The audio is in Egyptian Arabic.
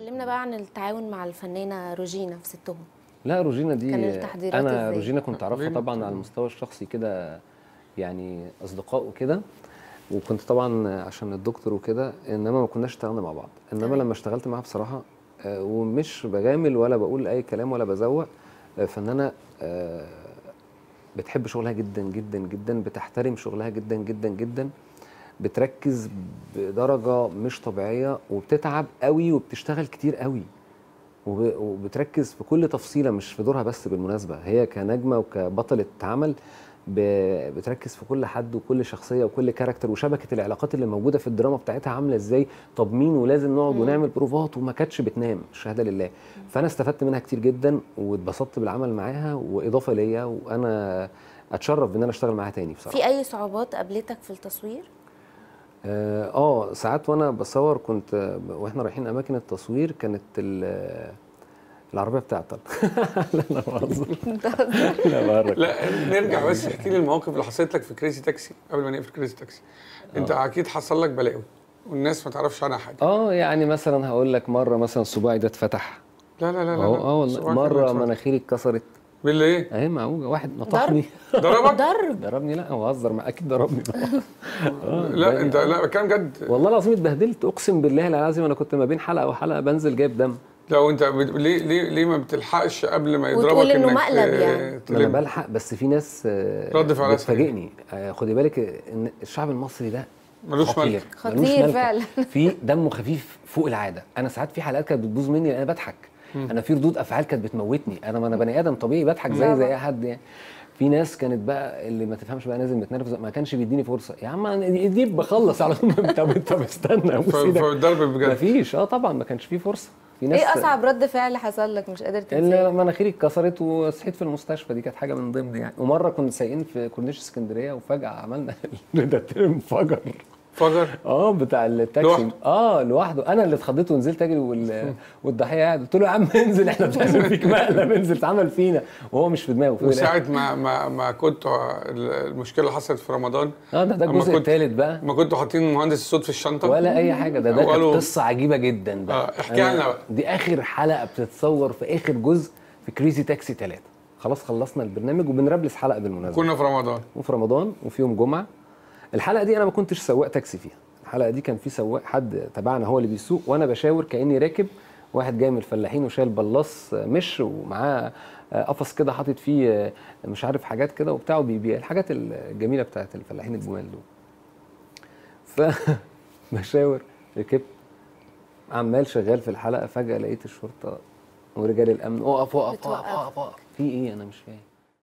كلمنا بقى عن التعاون مع الفنانه روجينا في ستهم لا روجينا دي كان التحضيرات انا إزاي؟ روجينا كنت اعرفها روجينا طبعا طبعاً. على المستوى الشخصي كده يعني اصدقاء وكده وكنت طبعا عشان الدكتور وكده انما ما كناش اشتغلنا مع بعض انما تمام. لما اشتغلت معاها بصراحه آه، ومش بجامل ولا بقول اي كلام ولا بزوق آه، فنانه آه، بتحب شغلها جدا جدا جدا بتحترم شغلها جدا جدا جدا بتركز بدرجه مش طبيعيه وبتتعب قوي وبتشتغل كتير قوي وب- وبتركز في كل تفصيله مش في دورها بس بالمناسبه هي كنجمه وكبطله عمل ب- بتركز في كل حد وكل شخصيه وكل كاركتر وشبكه العلاقات اللي موجوده في الدراما بتاعتها عامله ازاي طب مين ولازم نقعد مم. ونعمل بروفات وما كانتش بتنام الشهاده لله فانا استفدت منها كتير جدا واتبسطت بالعمل معاها واضافه ليا وانا اتشرف بان انا اشتغل معاها تاني بصراحه في اي صعوبات قابلتك في التصوير اه آه، ساعات وانا بصور كنت آه، واحنا رايحين اماكن التصوير كانت ال- العربيه بتاعتك لا انا بهزر لا بهرج لا نرجع بس احكي لي المواقف اللي حصلت لك في كريزي تاكسي قبل ما نقفل كريزي تاكسي انت اكيد حصل لك بلاوي والناس ما تعرفش عنها حاجه اه يعني مثلا هقول لك مره مثلا صباعي ده اتفتح لا لا لا لا اه لا. اه والله سؤالك مره كان مناخيري اتكسرت بالله ايه اهي معوجه واحد نطحني ضربك ضرب ضربني لا هو هزر ما اكيد ضربني طبعا آه، لا ده- انت لا كان جد والله العظيم اتبهدلت اقسم بالله العظيم انا كنت ما بين حلقه وحلقه بنزل جايب دم لو انت بت- ليه ليه ليه ما بتلحقش قبل ما يضربك وتقول إنه انك مقلب آه، يعني. ما انا تلم بلحق بس في ناس آه، رد فعلها سريع. بتفاجئني آه، خدي بالك ان الشعب المصري ده ملوش خطير. ملك خطير ملوش ملكة. فعلا. في دمه خفيف فوق العاده انا ساعات في حلقات كانت بتبوظ مني لان انا بضحك انا في ردود افعال كانت بتموتني انا ما انا بني ادم طبيعي بضحك زي زي اي حد يعني في ناس كانت بقى اللي ما تفهمش بقى نازل متنرفز ما كانش بيديني فرصه يا عم أنا دي دي بخلص على طول طب طب استنى ف- ابوس ايدك فالضرب بجد مفيش اه طبعا ما كانش فيه فرصه في ناس ايه اصعب رد فعل حصل لك مش قادر اللي تنساه مناخيري اتكسرت وصحيت في المستشفى دي كانت حاجه من ضمن يعني ومره كنا سايقين في كورنيش اسكندريه وفجاه عملنا ده الترم انفجر فجر اه بتاع التاكسي لوحده؟ اه لوحده انا اللي اتخضيت ونزلت اجري وال... والضحيه قاعد قلت له يا عم انزل احنا بنعمل فيك مقلب انزل اتعمل فينا وهو مش في دماغه في وساعة ما ما ما كنتوا المشكلة اللي حصلت في رمضان اه ده ده أما الجزء كنت- الثالث بقى ما كنتوا حاطين مهندس الصوت في الشنطة ولا اي حاجه ده ده كانت وقالوا- قصه عجيبه جدا بقى آه، احكي أنا- لنا بقى. دي اخر حلقه بتتصور في اخر جزء في كريزي تاكسي ثلاثة خلاص خلصنا البرنامج وبنربلس حلقه بالمناسبه كنا في رمضان وفي رمضان وفي يوم جمعه الحلقه دي انا ما كنتش سواق تاكسي فيها الحلقه دي كان في سواق حد تبعنا هو اللي بيسوق وانا بشاور كاني راكب واحد جاي من الفلاحين وشايل بلاص مش ومعاه قفص كده حاطط فيه مش عارف حاجات كده وبتاع وبيبيع الحاجات الجميله بتاعت الفلاحين الجمال دول فبشاور ركبت عمال شغال في الحلقه فجاه لقيت الشرطه ورجال الامن اقف اقف اقف بتوقف. اقف اقف في ايه انا مش فاهم